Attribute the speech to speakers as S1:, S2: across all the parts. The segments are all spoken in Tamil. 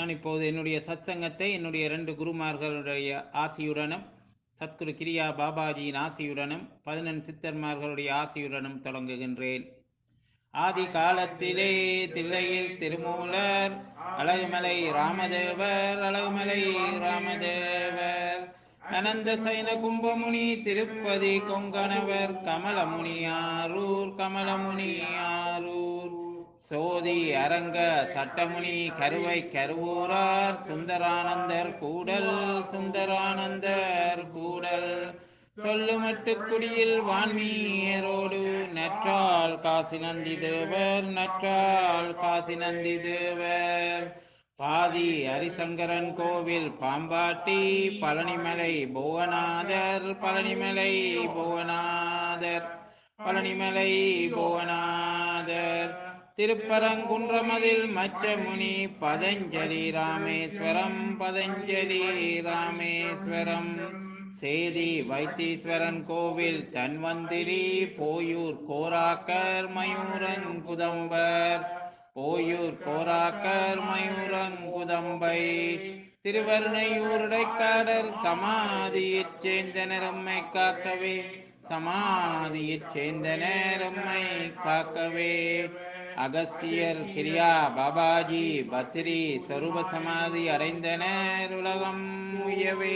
S1: நான் இப்போது என்னுடைய சத்சங்கத்தை என்னுடைய இரண்டு குருமார்களுடைய ஆசியுடனும் சத்குரு கிரியா பாபாஜியின் ஆசியுடனும் பதினெண் சித்தர்மார்களுடைய ஆசியுடனும் தொடங்குகின்றேன் ஆதி காலத்திலே தில்லையில் திருமூலர் அழகுமலை ராமதேவர் அழகுமலை ராமதேவர் அனந்த சைன கும்பமுனி திருப்பதி கொங்கணவர் கமலமுனியாரூர் கமலமுனியாரூர் சோதி அரங்க சட்டமுனி கருவை கருவூரார் சுந்தரானந்தர் கூடல் சுந்தரானந்தர் கூடல் சொல்லுமட்டு குடியில் வான்மீயரோடு நற்றால் காசி நந்தி தேவர் நற்றால் காசி நந்தி தேவர் பாதி ஹரிசங்கரன் கோவில் பாம்பாட்டி பழனிமலை புவனாதர் பழனிமலை புவனாதர் பழனிமலை புவனாதர் திருப்பரங்குன்றமதில் மச்சமுனி பதஞ்சலி ராமேஸ்வரம் பதஞ்சலி ராமேஸ்வரம் சேதி வைத்தீஸ்வரன் கோவில் தன்வந்திரி போயூர் கோராக்கர் மயூரங்குதம்பர் போயூர் கோராக்கர் மயூரங்குதம்பை திருவருணையூருடைக்காரர் சமாதியைச் சேர்ந்தனர் உம்மை காக்கவே சமாதியைச் சேர்ந்தனர் உம்மை காக்கவே அகஸ்தியர் கிரியா பாபாஜி பத்ரி சொரூப சமாதி அடைந்தனர் உலகம் உயவே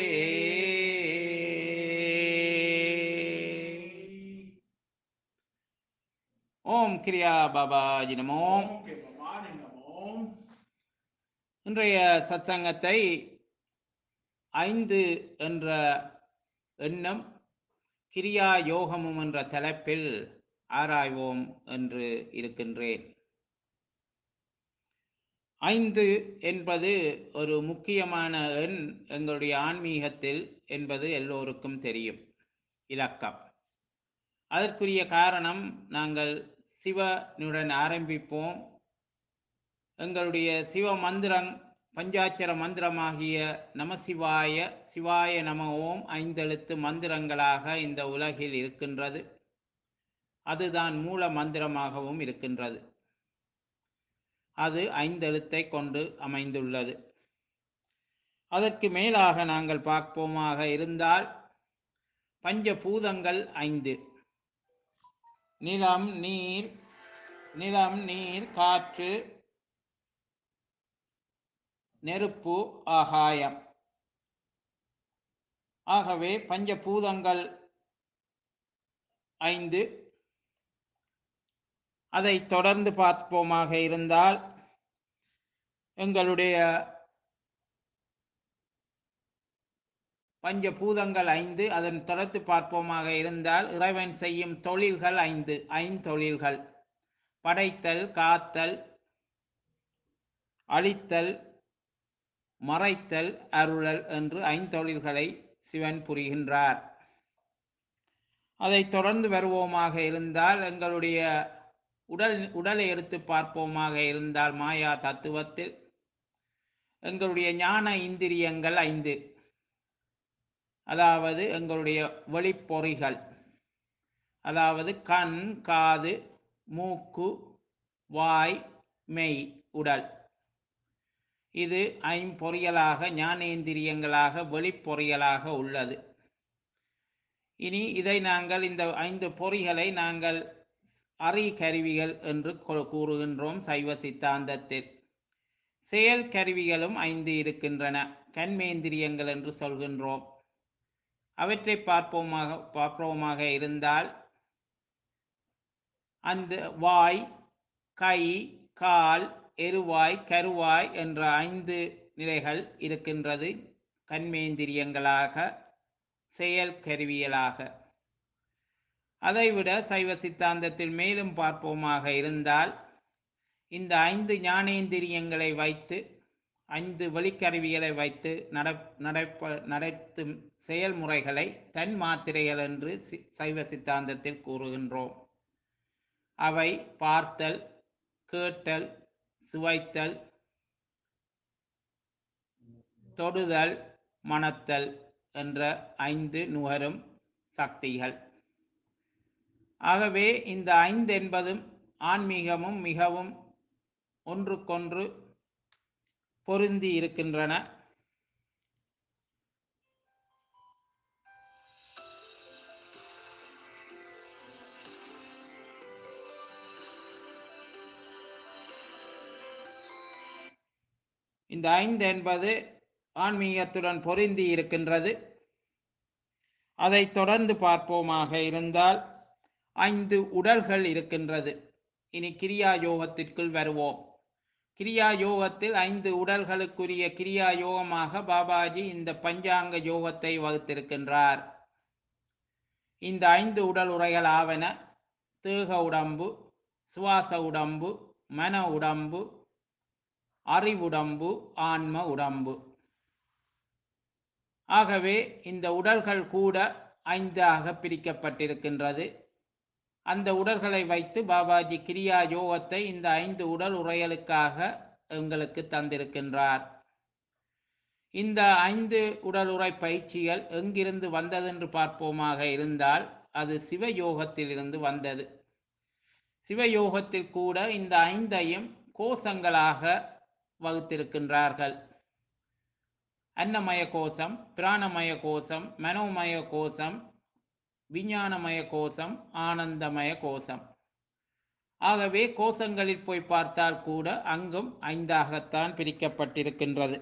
S1: ஓம் கிரியா பாபாஜி நமோ இன்றைய சத்சங்கத்தை ஐந்து என்ற எண்ணம் கிரியா யோகமும் என்ற தலைப்பில் ஆராய்வோம் என்று இருக்கின்றேன் ஐந்து என்பது ஒரு முக்கியமான எண் எங்களுடைய ஆன்மீகத்தில் என்பது எல்லோருக்கும் தெரியும் இலக்கம் அதற்குரிய காரணம் நாங்கள் சிவனுடன் ஆரம்பிப்போம் எங்களுடைய சிவ மந்திரம் பஞ்சாட்சர மந்திரமாகிய நமசிவாய சிவாய நம ஓம் ஐந்தெழுத்து மந்திரங்களாக இந்த உலகில் இருக்கின்றது அதுதான் மூல மந்திரமாகவும் இருக்கின்றது அது ஐந்தெழுத்தை கொண்டு அமைந்துள்ளது அதற்கு மேலாக நாங்கள் பார்ப்போமாக இருந்தால் பஞ்சபூதங்கள் ஐந்து நிலம் நீர் நிலம் நீர் காற்று நெருப்பு ஆகாயம் ஆகவே பஞ்சபூதங்கள் ஐந்து அதை தொடர்ந்து பார்ப்போமாக இருந்தால் எங்களுடைய பஞ்சபூதங்கள் ஐந்து அதன் தொடர்ந்து பார்ப்போமாக இருந்தால் இறைவன் செய்யும் தொழில்கள் ஐந்து ஐந்தொழில்கள் படைத்தல் காத்தல் அழித்தல் மறைத்தல் அருளல் என்று ஐந்தொழில்களை சிவன் புரிகின்றார் அதை தொடர்ந்து வருவோமாக இருந்தால் எங்களுடைய உடல் உடலை எடுத்து பார்ப்போமாக இருந்தால் மாயா தத்துவத்தில் எங்களுடைய ஞான இந்திரியங்கள் ஐந்து அதாவது எங்களுடைய வெளிப்பொறிகள் அதாவது கண் காது மூக்கு வாய் மெய் உடல் இது ஐம்பொறிகளாக ஞானேந்திரியங்களாக வெளிப்பொறிகளாக உள்ளது இனி இதை நாங்கள் இந்த ஐந்து பொறிகளை நாங்கள் அறி கருவிகள் என்று கூறுகின்றோம் சைவ சித்தாந்தத்தில் செயல் கருவிகளும் ஐந்து இருக்கின்றன கண்மேந்திரியங்கள் என்று சொல்கின்றோம் அவற்றை பார்ப்போமாக பார்ப்போமாக இருந்தால் அந்த வாய் கை கால் எருவாய் கருவாய் என்ற ஐந்து நிலைகள் இருக்கின்றது கண்மேந்திரியங்களாக செயல் கருவியலாக அதைவிட சைவ சித்தாந்தத்தில் மேலும் பார்ப்போமாக இருந்தால் இந்த ஐந்து ஞானேந்திரியங்களை வைத்து ஐந்து வெளிக்கருவிகளை வைத்து நட நடப்ப நடத்தும் செயல்முறைகளை தன் மாத்திரைகள் என்று சைவ சித்தாந்தத்தில் கூறுகின்றோம் அவை பார்த்தல் கேட்டல் சுவைத்தல் தொடுதல் மணத்தல் என்ற ஐந்து நுகரும் சக்திகள் ஆகவே இந்த ஐந்து என்பதும் ஆன்மீகமும் மிகவும் ஒன்றுக்கொன்று பொருந்தி இருக்கின்றன இந்த ஐந்து என்பது ஆன்மீகத்துடன் பொருந்தி இருக்கின்றது அதை தொடர்ந்து பார்ப்போமாக இருந்தால் ஐந்து உடல்கள் இருக்கின்றது இனி கிரியா யோகத்திற்குள் வருவோம் கிரியா யோகத்தில் ஐந்து உடல்களுக்குரிய கிரியா யோகமாக பாபாஜி இந்த பஞ்சாங்க யோகத்தை வகுத்திருக்கின்றார் இந்த ஐந்து உடல் உரைகள் ஆவன தேக உடம்பு சுவாச உடம்பு மன உடம்பு அறிவுடம்பு ஆன்ம உடம்பு ஆகவே இந்த உடல்கள் கூட ஐந்தாக பிரிக்கப்பட்டிருக்கின்றது அந்த உடல்களை வைத்து பாபாஜி கிரியா யோகத்தை இந்த ஐந்து உடல் உரைகளுக்காக எங்களுக்கு தந்திருக்கின்றார் இந்த ஐந்து உடல் உரை பயிற்சிகள் எங்கிருந்து வந்ததென்று பார்ப்போமாக இருந்தால் அது சிவயோகத்திலிருந்து வந்தது சிவயோகத்தில் கூட இந்த ஐந்தையும் கோஷங்களாக வகுத்திருக்கின்றார்கள் அன்னமய கோஷம் பிராணமய கோஷம் மனோமய கோஷம் விஞ்ஞானமய கோஷம் ஆனந்தமய கோஷம் ஆகவே கோஷங்களில் போய் பார்த்தால் கூட அங்கும் ஐந்தாகத்தான் பிரிக்கப்பட்டிருக்கின்றது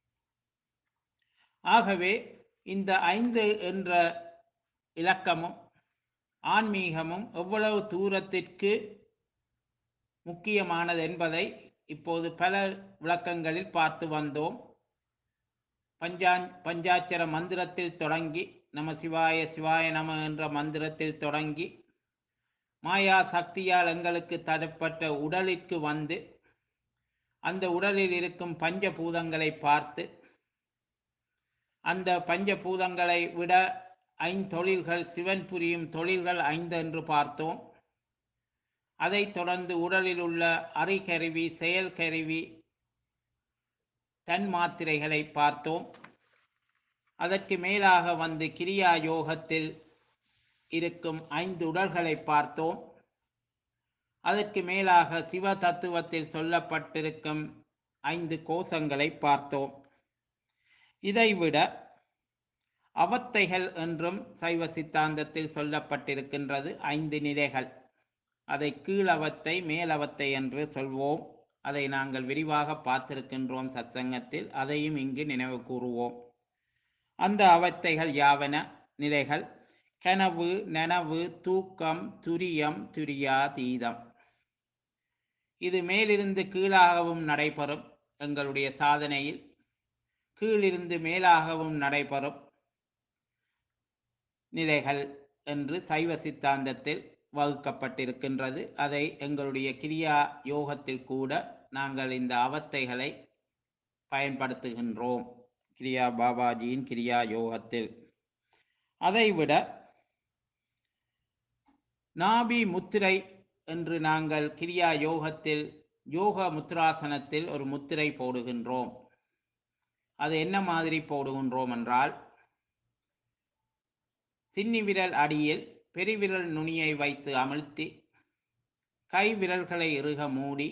S1: ஆகவே இந்த ஐந்து என்ற இலக்கமும் ஆன்மீகமும் எவ்வளவு தூரத்திற்கு முக்கியமானது என்பதை இப்போது பல விளக்கங்களில் பார்த்து வந்தோம் பஞ்சா பஞ்சாட்சர மந்திரத்தில் தொடங்கி நம சிவாய சிவாய நம என்ற மந்திரத்தில் தொடங்கி மாயா சக்தியால் எங்களுக்கு தரப்பட்ட உடலிற்கு வந்து அந்த உடலில் இருக்கும் பஞ்சபூதங்களை பார்த்து அந்த பஞ்சபூதங்களை விட ஐந்தொழில்கள் சிவன் புரியும் தொழில்கள் ஐந்து என்று பார்த்தோம் அதைத் தொடர்ந்து உடலில் உள்ள அறிகருவி செயல்கருவி தன் மாத்திரைகளை பார்த்தோம் அதற்கு மேலாக வந்து கிரியா யோகத்தில் இருக்கும் ஐந்து உடல்களை பார்த்தோம் அதற்கு மேலாக சிவ தத்துவத்தில் சொல்லப்பட்டிருக்கும் ஐந்து கோஷங்களை பார்த்தோம் இதைவிட அவத்தைகள் என்றும் சைவ சித்தாந்தத்தில் சொல்லப்பட்டிருக்கின்றது ஐந்து நிலைகள் அதை கீழவத்தை மேலவத்தை என்று சொல்வோம் அதை நாங்கள் விரிவாக பார்த்திருக்கின்றோம் சத்சங்கத்தில் அதையும் இங்கு நினைவு கூறுவோம் அந்த அவத்தைகள் யாவன நிலைகள் கனவு நனவு தூக்கம் துரியம் துரியாதீதம் இது மேலிருந்து கீழாகவும் நடைபெறும் எங்களுடைய சாதனையில் கீழிருந்து மேலாகவும் நடைபெறும் நிலைகள் என்று சைவ சித்தாந்தத்தில் வகுக்கப்பட்டிருக்கின்றது அதை எங்களுடைய கிரியா யோகத்தில் கூட நாங்கள் இந்த அவத்தைகளை பயன்படுத்துகின்றோம் கிரியா பாபாஜியின் கிரியா யோகத்தில் அதைவிட நாபி முத்திரை என்று நாங்கள் கிரியா யோகத்தில் யோக முத்ராசனத்தில் ஒரு முத்திரை போடுகின்றோம் அது என்ன மாதிரி போடுகின்றோம் என்றால் சின்னி விரல் அடியில் பெருவிரல் நுனியை வைத்து அமிழ்த்தி கை விரல்களை இறுக மூடி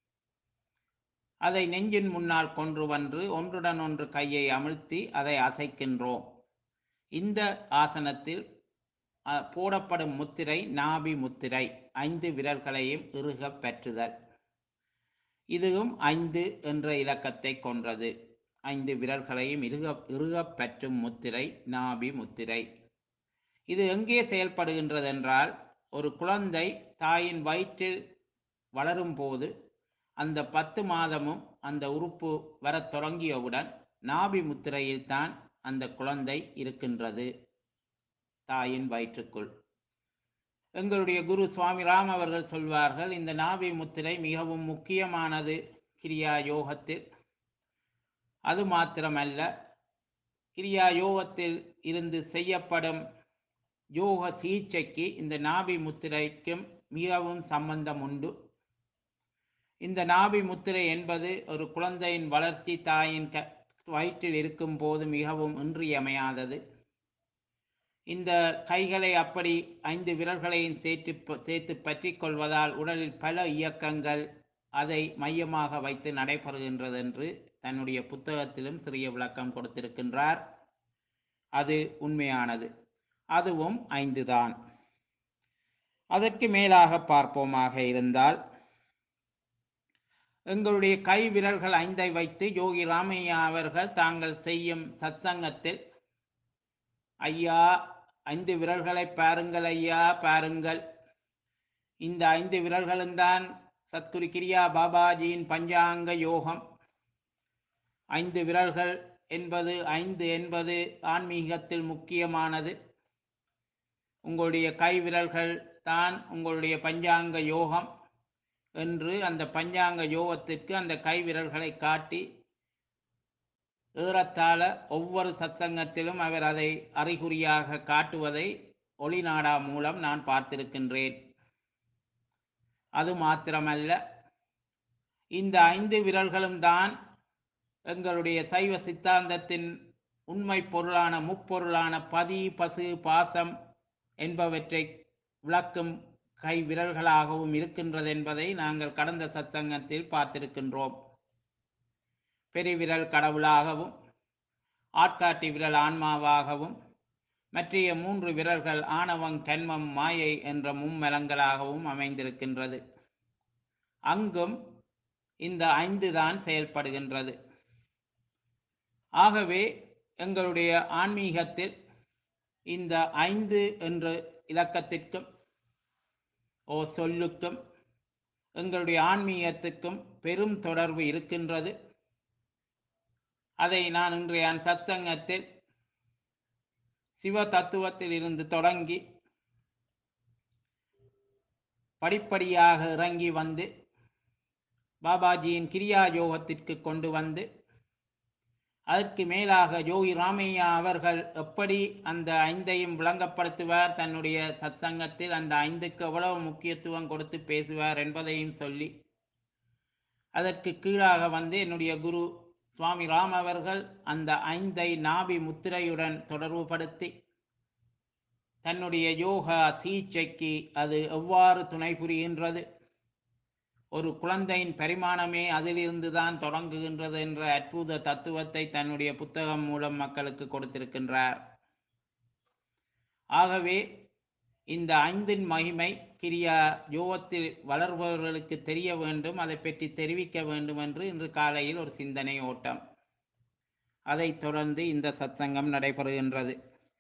S1: அதை நெஞ்சின் முன்னால் கொன்று வந்து ஒன்றுடன் ஒன்று கையை அமிழ்த்தி அதை அசைக்கின்றோம் இந்த ஆசனத்தில் அ, போடப்படும் முத்திரை நாபி முத்திரை ஐந்து விரல்களையும் இறுக பற்றுதல் இதுவும் ஐந்து என்ற இலக்கத்தை கொன்றது ஐந்து விரல்களையும் இறுக இறுகப் பற்றும் முத்திரை நாபி முத்திரை இது எங்கே செயல்படுகின்றதென்றால் ஒரு குழந்தை தாயின் வயிற்றில் வளரும் போது அந்த பத்து மாதமும் அந்த உறுப்பு வரத் தொடங்கியவுடன் நாபி முத்திரையில்தான் அந்த குழந்தை இருக்கின்றது தாயின் வயிற்றுக்குள் எங்களுடைய குரு சுவாமி ராம் அவர்கள் சொல்வார்கள் இந்த நாபி முத்திரை மிகவும் முக்கியமானது கிரியா யோகத்தில் அது மாத்திரமல்ல கிரியா யோகத்தில் இருந்து செய்யப்படும் யோக சிகிச்சைக்கு இந்த நாபி முத்திரைக்கும் மிகவும் சம்பந்தம் உண்டு இந்த நாபி முத்திரை என்பது ஒரு குழந்தையின் வளர்ச்சி தாயின் க வயிற்றில் இருக்கும்போது மிகவும் இன்றியமையாதது இந்த கைகளை அப்படி ஐந்து விரல்களையும் சேர்த்து ப- சேர்த்து பற்றி கொள்வதால் உடலில் பல இயக்கங்கள் அதை மையமாக வைத்து நடைபெறுகின்றது என்று தன்னுடைய புத்தகத்திலும் சிறிய விளக்கம் கொடுத்திருக்கின்றார் அது உண்மையானது அதுவும் ஐந்துதான் அதற்கு மேலாக பார்ப்போமாக இருந்தால் எங்களுடைய கை விரல்கள் ஐந்தை வைத்து யோகி ராமையா அவர்கள் தாங்கள் செய்யும் சத்சங்கத்தில் ஐயா ஐந்து விரல்களை பாருங்கள் ஐயா பாருங்கள் இந்த ஐந்து விரல்களும் தான் சத்குரு கிரியா பாபாஜியின் பஞ்சாங்க யோகம் ஐந்து விரல்கள் என்பது ஐந்து என்பது ஆன்மீகத்தில் முக்கியமானது உங்களுடைய கை விரல்கள் தான் உங்களுடைய பஞ்சாங்க யோகம் என்று அந்த பஞ்சாங்க யோகத்திற்கு அந்த கை விரல்களை காட்டி ஏறத்தாழ ஒவ்வொரு சத்சங்கத்திலும் அவர் அதை அறிகுறியாக காட்டுவதை ஒளிநாடா மூலம் நான் பார்த்திருக்கின்றேன் அது மாத்திரமல்ல இந்த ஐந்து விரல்களும் தான் எங்களுடைய சைவ சித்தாந்தத்தின் உண்மை பொருளான முப்பொருளான பதி பசு பாசம் என்பவற்றை விளக்கும் கை விரல்களாகவும் இருக்கின்றது என்பதை நாங்கள் கடந்த சத்சங்கத்தில் பார்த்திருக்கின்றோம் பெருவிரல் கடவுளாகவும் ஆட்காட்டி விரல் ஆன்மாவாகவும் மற்றைய மூன்று விரல்கள் ஆணவம் கண்மம் மாயை என்ற மும்மலங்களாகவும் அமைந்திருக்கின்றது அங்கும் இந்த ஐந்து தான் செயல்படுகின்றது ஆகவே எங்களுடைய ஆன்மீகத்தில் இந்த ஐந்து என்ற இலக்கத்திற்கும் ஓ சொல்லுக்கும் எங்களுடைய ஆன்மீகத்துக்கும் பெரும் தொடர்பு இருக்கின்றது அதை நான் இன்றைய சத்சங்கத்தில் சிவ தத்துவத்தில் இருந்து தொடங்கி படிப்படியாக இறங்கி வந்து பாபாஜியின் கிரியா யோகத்திற்கு கொண்டு வந்து அதற்கு மேலாக யோகி ராமையா அவர்கள் எப்படி அந்த ஐந்தையும் விளங்கப்படுத்துவார் தன்னுடைய சத்சங்கத்தில் அந்த ஐந்துக்கு எவ்வளவு முக்கியத்துவம் கொடுத்து பேசுவார் என்பதையும் சொல்லி அதற்கு கீழாக வந்து என்னுடைய குரு சுவாமி ராம் அவர்கள் அந்த ஐந்தை நாபி முத்திரையுடன் தொடர்புபடுத்தி தன்னுடைய யோகா சிகிச்சைக்கு அது எவ்வாறு துணை புரிகின்றது ஒரு குழந்தையின் பரிமாணமே அதிலிருந்து தான் தொடங்குகின்றது என்ற அற்புத தத்துவத்தை தன்னுடைய புத்தகம் மூலம் மக்களுக்கு கொடுத்திருக்கின்றார் ஆகவே இந்த ஐந்தின் மகிமை கிரியா யோகத்தில் வளர்பவர்களுக்கு தெரிய வேண்டும் அதை பற்றி தெரிவிக்க வேண்டும் என்று இன்று காலையில் ஒரு சிந்தனை ஓட்டம் அதைத் தொடர்ந்து இந்த சத்சங்கம் நடைபெறுகின்றது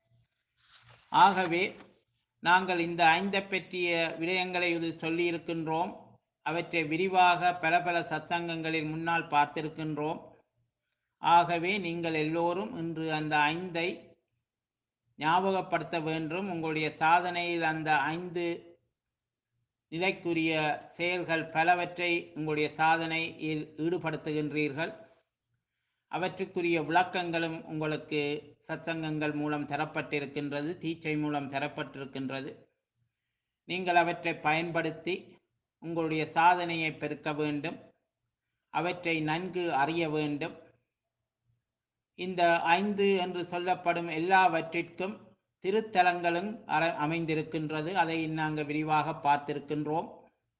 S1: ஆகவே நாங்கள் இந்த ஐந்தை பற்றிய விடயங்களை இது சொல்லியிருக்கின்றோம் அவற்றை விரிவாக பல பல சத்சங்கங்களில் முன்னால் பார்த்திருக்கின்றோம் ஆகவே நீங்கள் எல்லோரும் இன்று அந்த ஐந்தை ஞாபகப்படுத்த வேண்டும் உங்களுடைய சாதனையில் அந்த ஐந்து நிலைக்குரிய செயல்கள் பலவற்றை உங்களுடைய சாதனையில் ஈடுபடுத்துகின்றீர்கள் அவற்றுக்குரிய விளக்கங்களும் உங்களுக்கு சத்சங்கங்கள் மூலம் தரப்பட்டிருக்கின்றது தீச்சை மூலம் தரப்பட்டிருக்கின்றது நீங்கள் அவற்றை பயன்படுத்தி உங்களுடைய சாதனையை பெருக்க வேண்டும் அவற்றை நன்கு அறிய வேண்டும் இந்த ஐந்து என்று சொல்லப்படும் எல்லாவற்றிற்கும் திருத்தலங்களும் அர- அமைந்திருக்கின்றது அதை நாங்கள் விரிவாக பார்த்திருக்கின்றோம்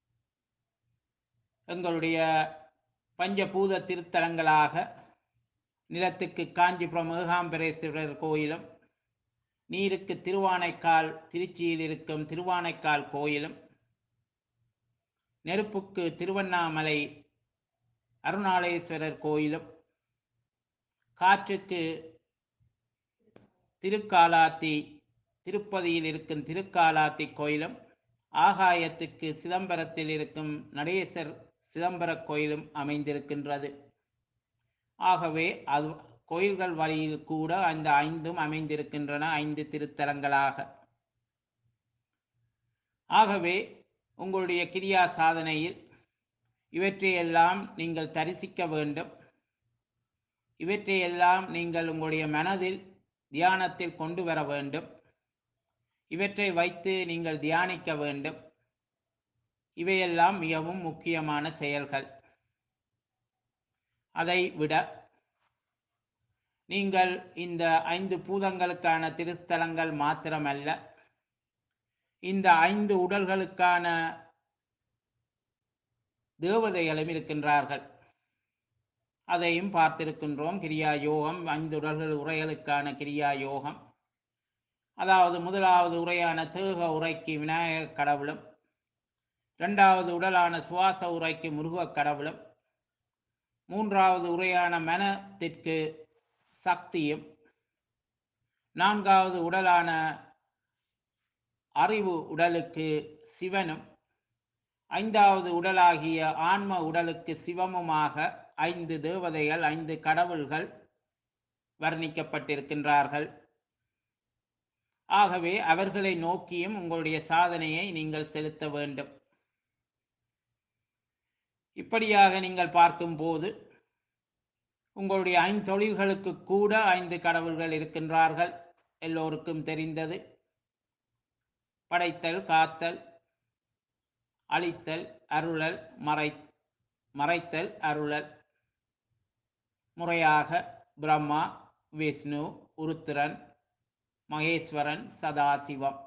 S1: எங்களுடைய பஞ்சபூத திருத்தலங்களாக நிலத்துக்கு காஞ்சிபுரம் ஏகாம்பரேஸ்வரர் கோயிலும் நீருக்கு திருவானைக்கால் திருச்சியில் இருக்கும் திருவானைக்கால் கோயிலும் நெருப்புக்கு திருவண்ணாமலை அருணாளேஸ்வரர் கோயிலும் காற்றுக்கு திருக்காலாத்தி திருப்பதியில் இருக்கும் திருக்காலாத்தி கோயிலும் ஆகாயத்துக்கு சிதம்பரத்தில் இருக்கும் நடேசர் சிதம்பர கோயிலும் அமைந்திருக்கின்றது ஆகவே அது கோயில்கள் வழியில் கூட அந்த ஐந்தும் அமைந்திருக்கின்றன ஐந்து திருத்தலங்களாக ஆகவே உங்களுடைய கிரியா சாதனையில் இவற்றையெல்லாம் நீங்கள் தரிசிக்க வேண்டும் இவற்றையெல்லாம் நீங்கள் உங்களுடைய மனதில் தியானத்தில் கொண்டு வர வேண்டும் இவற்றை வைத்து நீங்கள் தியானிக்க வேண்டும் இவையெல்லாம் மிகவும் முக்கியமான செயல்கள் அதை விட நீங்கள் இந்த ஐந்து பூதங்களுக்கான திருத்தலங்கள் மாத்திரமல்ல இந்த ஐந்து உடல்களுக்கான தேவதைகளும் இருக்கின்றார்கள் அதையும் பார்த்திருக்கின்றோம் கிரியா யோகம் ஐந்துடல்கள் உரைகளுக்கான கிரியா யோகம் அதாவது முதலாவது உரையான தேக உரைக்கு விநாயகக் கடவுளும் இரண்டாவது உடலான சுவாச உரைக்கு முருகக் கடவுளும் மூன்றாவது உரையான மனத்திற்கு சக்தியும் நான்காவது உடலான அறிவு உடலுக்கு சிவனும் ஐந்தாவது உடலாகிய ஆன்ம உடலுக்கு சிவமுமாக ஐந்து தேவதைகள் ஐந்து கடவுள்கள் வர்ணிக்கப்பட்டிருக்கின்றார்கள் ஆகவே அவர்களை நோக்கியும் உங்களுடைய சாதனையை நீங்கள் செலுத்த வேண்டும் இப்படியாக நீங்கள் பார்க்கும்போது உங்களுடைய ஐந்தொழில்களுக்கு கூட ஐந்து கடவுள்கள் இருக்கின்றார்கள் எல்லோருக்கும் தெரிந்தது படைத்தல் காத்தல் அழித்தல் அருளல் மறை மறைத்தல் அருளல் முறையாக பிரம்மா விஷ்ணு உருத்திரன் மகேஸ்வரன் சதாசிவம்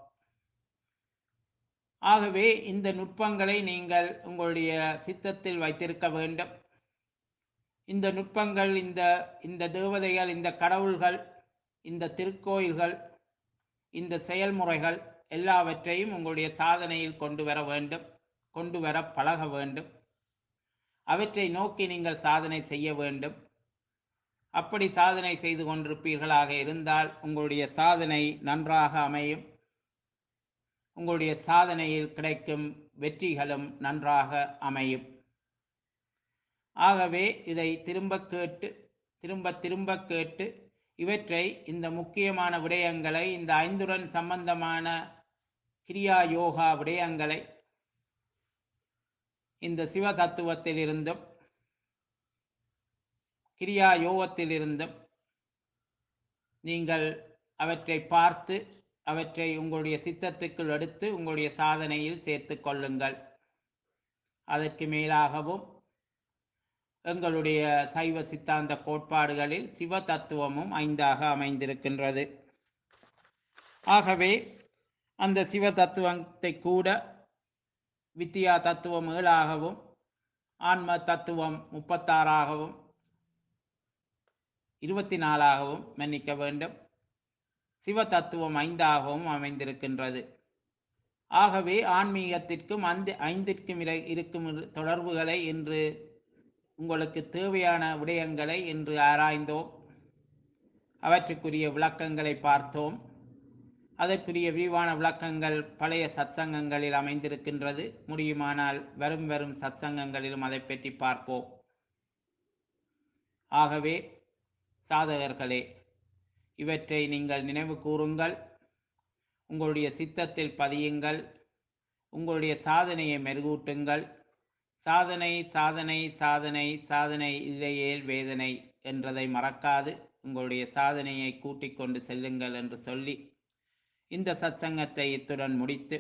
S1: ஆகவே இந்த நுட்பங்களை நீங்கள் உங்களுடைய சித்தத்தில் வைத்திருக்க வேண்டும் இந்த நுட்பங்கள் இந்த இந்த தேவதைகள் இந்த கடவுள்கள் இந்த திருக்கோயில்கள் இந்த செயல்முறைகள் எல்லாவற்றையும் உங்களுடைய சாதனையில் கொண்டு வர வேண்டும் கொண்டு வர பழக வேண்டும் அவற்றை நோக்கி நீங்கள் சாதனை செய்ய வேண்டும் அப்படி சாதனை செய்து கொண்டிருப்பீர்களாக இருந்தால் உங்களுடைய சாதனை நன்றாக அமையும் உங்களுடைய சாதனையில் கிடைக்கும் வெற்றிகளும் நன்றாக அமையும் ஆகவே இதை திரும்ப கேட்டு திரும்ப திரும்ப கேட்டு இவற்றை இந்த முக்கியமான விடயங்களை இந்த ஐந்துடன் சம்பந்தமான கிரியா யோகா விடயங்களை இந்த சிவ தத்துவத்திலிருந்தும் கிரியா யோகத்திலிருந்தும் நீங்கள் அவற்றை பார்த்து அவற்றை உங்களுடைய சித்தத்துக்குள் எடுத்து உங்களுடைய சாதனையில் சேர்த்து கொள்ளுங்கள் அதற்கு மேலாகவும் எங்களுடைய சைவ சித்தாந்த கோட்பாடுகளில் சிவ தத்துவமும் ஐந்தாக அமைந்திருக்கின்றது ஆகவே அந்த சிவ தத்துவத்தை கூட வித்தியா தத்துவம் ஏழாகவும் ஆன்ம தத்துவம் முப்பத்தாறாகவும் இருபத்தி நாலாகவும் மன்னிக்க வேண்டும் சிவ தத்துவம் ஐந்தாகவும் அமைந்திருக்கின்றது ஆகவே ஆன்மீகத்திற்கும் அந்த ஐந்திற்கும் இரை- இருக்கும் தொடர்புகளை இன்று உங்களுக்கு தேவையான விடயங்களை இன்று ஆராய்ந்தோம் அவற்றுக்குரிய விளக்கங்களை பார்த்தோம் அதற்குரிய விரிவான விளக்கங்கள் பழைய சத்சங்கங்களில் அமைந்திருக்கின்றது முடியுமானால் வரும் வரும் சத்சங்கங்களிலும் அதை பற்றி பார்ப்போம் ஆகவே சாதகர்களே இவற்றை நீங்கள் நினைவு கூறுங்கள் உங்களுடைய சித்தத்தில் பதியுங்கள் உங்களுடைய சாதனையை மெருகூட்டுங்கள் சாதனை சாதனை சாதனை சாதனை இல்லையேல் வேதனை என்றதை மறக்காது உங்களுடைய சாதனையை கூட்டிக் கொண்டு செல்லுங்கள் என்று சொல்லி இந்த சத்சங்கத்தை இத்துடன் முடித்து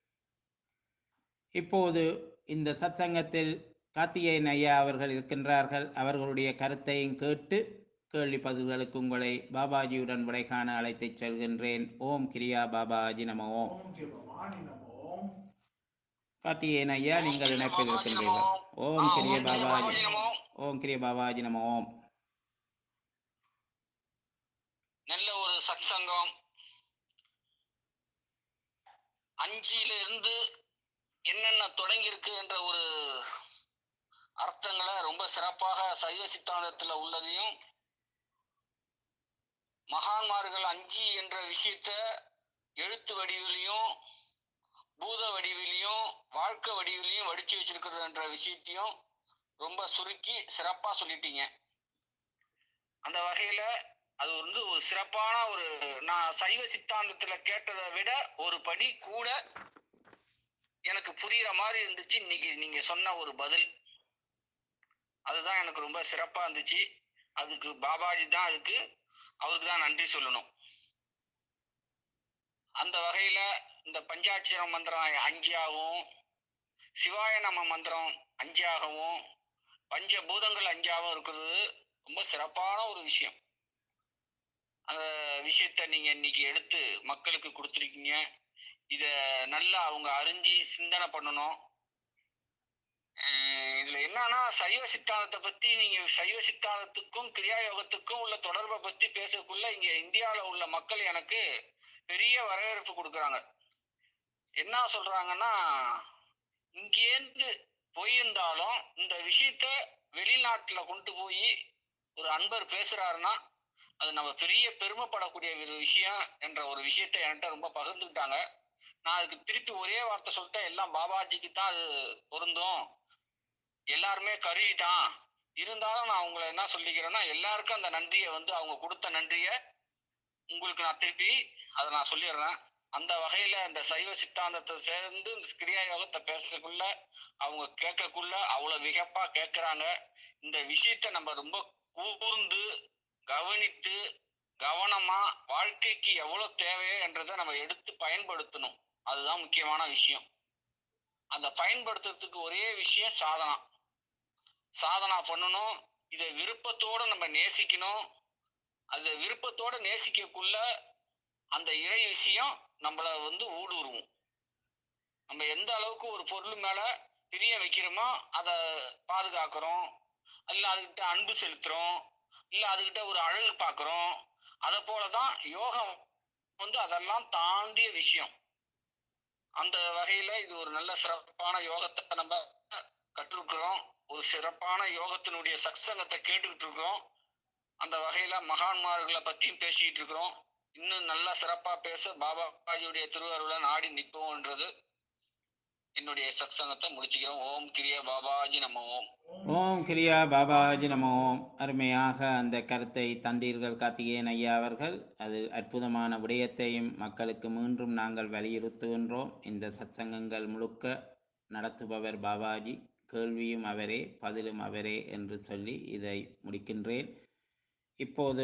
S1: இப்போது இந்த சத்சங்கத்தில் கார்த்திகேயன் ஐயா அவர்கள் இருக்கின்றார்கள் அவர்களுடைய கருத்தையும் கேட்டு கேள்வி பதில்களுக்கு உங்களை பாபாஜியுடன் விடை காண அழைத்துச் செல்கின்றேன் ஓம் கிரியா பாபாஜி நம ஓம்
S2: ஓம் சிவபாணி நமோம்
S1: கார்த்திகேயன் ஐயா நீங்கள் இணைப்பில் இருக்கின்றீர்கள் ஓம் கிரிய பாபாஜி ஓம் கிரிய பாபாஜி நம ஓம்
S3: நல்ல ஒரு சத்சங்கம் அஞ்சில இருந்து என்னென்ன தொடங்கி இருக்கு என்ற ஒரு அர்த்தங்களை ரொம்ப சிறப்பாக சைவ சித்தாந்தத்துல உள்ளதையும் மகான்மார்கள் அஞ்சி என்ற விஷயத்த எழுத்து வடிவிலையும் பூத வடிவிலையும் வாழ்க்கை வடிவிலையும் வடிச்சு வச்சிருக்கிறது என்ற விஷயத்தையும் ரொம்ப சுருக்கி சிறப்பா சொல்லிட்டீங்க அந்த வகையில அது வந்து ஒரு சிறப்பான ஒரு நான் சைவ சித்தாந்தத்துல கேட்டதை விட ஒரு படி கூட எனக்கு புரியுற மாதிரி இருந்துச்சு இன்னைக்கு நீங்க சொன்ன ஒரு பதில் அதுதான் எனக்கு ரொம்ப சிறப்பா இருந்துச்சு அதுக்கு பாபாஜி தான் அதுக்கு அவருக்கு தான் நன்றி சொல்லணும் அந்த வகையில இந்த பஞ்சாட்சர மந்திரம் அஞ்சாகவும் சிவாய நம மந்திரம் அஞ்சாகவும் பஞ்சபூதங்கள் அஞ்சாகவும் இருக்கிறது ரொம்ப சிறப்பான ஒரு விஷயம் அந்த விஷயத்த நீங்க இன்னைக்கு எடுத்து மக்களுக்கு கொடுத்துருக்கீங்க இத நல்லா அவங்க அறிஞ்சு சிந்தனை பண்ணணும் அஹ் இதுல என்னன்னா சைவ சித்தாந்தத்தை பத்தி நீங்க சைவ சித்தாந்தத்துக்கும் கிரியா யோகத்துக்கும் உள்ள தொடர்பை பத்தி பேசக்குள்ள இங்க இந்தியால உள்ள மக்கள் எனக்கு பெரிய வரவேற்பு கொடுக்கறாங்க என்ன சொல்றாங்கன்னா இங்கேருந்து போயிருந்தாலும் இந்த விஷயத்த வெளிநாட்டுல கொண்டு போய் ஒரு அன்பர் பேசுறாருன்னா அது நம்ம பெரிய பெருமைப்படக்கூடிய ஒரு விஷயம் என்ற ஒரு விஷயத்த என்கிட்ட ரொம்ப பகிர்ந்துக்கிட்டாங்க நான் அதுக்கு திருப்பி ஒரே வார்த்தை சொல்லிட்டேன் எல்லாம் பாபாஜிக்கு தான் அது பொருந்தும் எல்லாருமே கருவி தான் இருந்தாலும் நான் உங்களை என்ன சொல்லிக்கிறேன்னா எல்லாருக்கும் அந்த நன்றியை வந்து அவங்க கொடுத்த நன்றியை உங்களுக்கு நான் திருப்பி அதை நான் சொல்லிடுறேன் அந்த வகையில இந்த சைவ சித்தாந்தத்தை சேர்ந்து இந்த கிரியா யோகத்தை பேசக்குள்ள அவங்க கேட்கக்குள்ள அவ்வளவு விகப்பா கேட்கறாங்க இந்த விஷயத்த நம்ம ரொம்ப கூர்ந்து கவனித்து கவனமா வாழ்க்கைக்கு எவ்வளவு தேவையோ என்றதை நம்ம எடுத்து பயன்படுத்தணும் அதுதான் முக்கியமான விஷயம் அந்த பயன்படுத்துறதுக்கு ஒரே விஷயம் சாதனா சாதனா பண்ணணும் இதை விருப்பத்தோட நம்ம நேசிக்கணும் அந்த விருப்பத்தோட நேசிக்கக்குள்ள அந்த இறை விஷயம் நம்மள வந்து ஊடுருவும் நம்ம எந்த அளவுக்கு ஒரு பொருள் மேல பிரிய வைக்கிறோமோ அதை பாதுகாக்கிறோம் இல்ல அதுகிட்ட அன்பு செலுத்துறோம் இல்ல அதுகிட்ட ஒரு அழகு பார்க்கிறோம் அத போலதான் யோகம் வந்து அதெல்லாம் தாண்டிய விஷயம் அந்த வகையில இது ஒரு நல்ல சிறப்பான யோகத்தை நம்ம கற்றுக்கிறோம் ஒரு சிறப்பான யோகத்தினுடைய சத்சங்கத்தை கேட்டுக்கிட்டு இருக்கிறோம் அந்த வகையில மகான்மார்களை பத்தியும் பேசிட்டு இருக்கிறோம் இன்னும் நல்லா சிறப்பா பேச பாபாஜியுடைய திருவருளை நாடி நிற்போம்ன்றது என்னுடைய சத்சங்கத்தை முடிச்சுக்கிறோம் ஓம் கிரிய பாபாஜி நம்ம ஓம்
S1: ஓம் கிரியா பாபாஜி நம ஓம் அருமையாக அந்த கருத்தை தந்தீர்கள் கார்த்திகேயன் ஐயா அவர்கள் அது அற்புதமான விடயத்தையும் மக்களுக்கு மீண்டும் நாங்கள் வலியுறுத்துகின்றோம் இந்த சத்சங்கங்கள் முழுக்க நடத்துபவர் பாபாஜி கேள்வியும் அவரே பதிலும் அவரே என்று சொல்லி இதை முடிக்கின்றேன் இப்போது